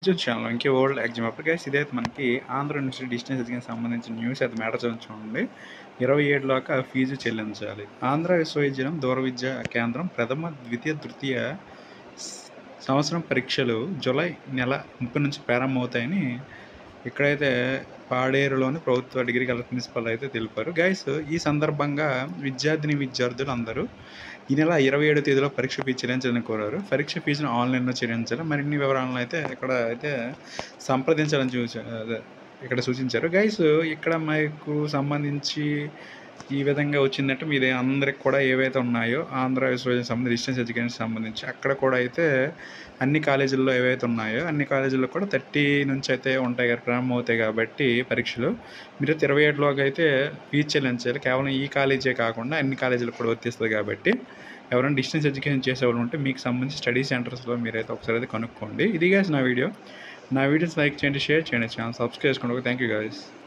channel ఇంకే world exam అప్పుడు guys ఇదైతే మనకి ఆంధ్ర యూనివర్సిటీ డిస్టెన్స్ ఎడ్యుకేషన్ సంబంధించిన న్యూస్ అయితే మ్యాటర్ చూడండి ఇరవై ఏడులోక ఫీజు చెల్లించాలి ఆంధ్ర విశ్వవిద్యాలయం దూర విద్యా కేంద్రం ప్రథమ ద్వితీయ తృతీయ సంవత్సరం పరీక్షలు జూలై నెల ముప్పై నుంచి ప్రారంభమవుతాయని ఇక్కడైతే పాడేరులోని ప్రభుత్వ డిగ్రీ కళాశాల ప్రిన్సిపల్ అయితే తెలిపారు గైస్ ఈ సందర్భంగా విద్యార్థిని విద్యార్థులు అందరూ ఈ నెల ఇరవై ఏడు తేదీలో పరీక్ష ఫీజు చెల్లించాలని కోరారు పరీక్ష ఫీజును ఆన్లైన్లో చెల్లించాలి మరిన్ని వివరాలను అయితే ఇక్కడ అయితే సంప్రదించాలని చూసా అదే ఇక్కడ సూచించారు గైస్ ఇక్కడ మీకు సంబంధించి ఈ విధంగా వచ్చిందంటే మీది అందరికి కూడా ఏవైతే ఉన్నాయో ఆంధ్ర విశ్వవిద్యాలయం సంబంధించి డిస్టెన్స్ ఎడ్యుకేషన్ సంబంధించి అక్కడ కూడా అయితే అన్ని కాలేజీల్లో ఏవైతే ఉన్నాయో అన్ని కాలేజీల్లో కూడా థర్టీ నుంచి అయితే ఉంటాయి కదా ప్రారంభం అవుతాయి కాబట్టి పరీక్షలు మీరు ఇరవై ఏడులోకి అయితే ఫీజు చెల్లించాలి కేవలం ఈ కాలేజే కాకుండా అన్ని కాలేజీలకు కూడా వర్తిస్తుంది కాబట్టి ఎవరైనా డిస్టెన్స్ ఎడ్యుకేషన్ చేసేవాళ్ళు ఉంటే మీకు సంబంధించి స్టడీ సెంటర్స్లో మీరైతే ఒకసారి అయితే కనుక్కోండి ఇది గాయస్ నా వీడియో నా వీడియోస్ లైక్ చేయండి షేర్ చేయండి ఛానల్ సబ్స్క్రైబ్ చేసుకోండి థ్యాంక్ యూ గాయస్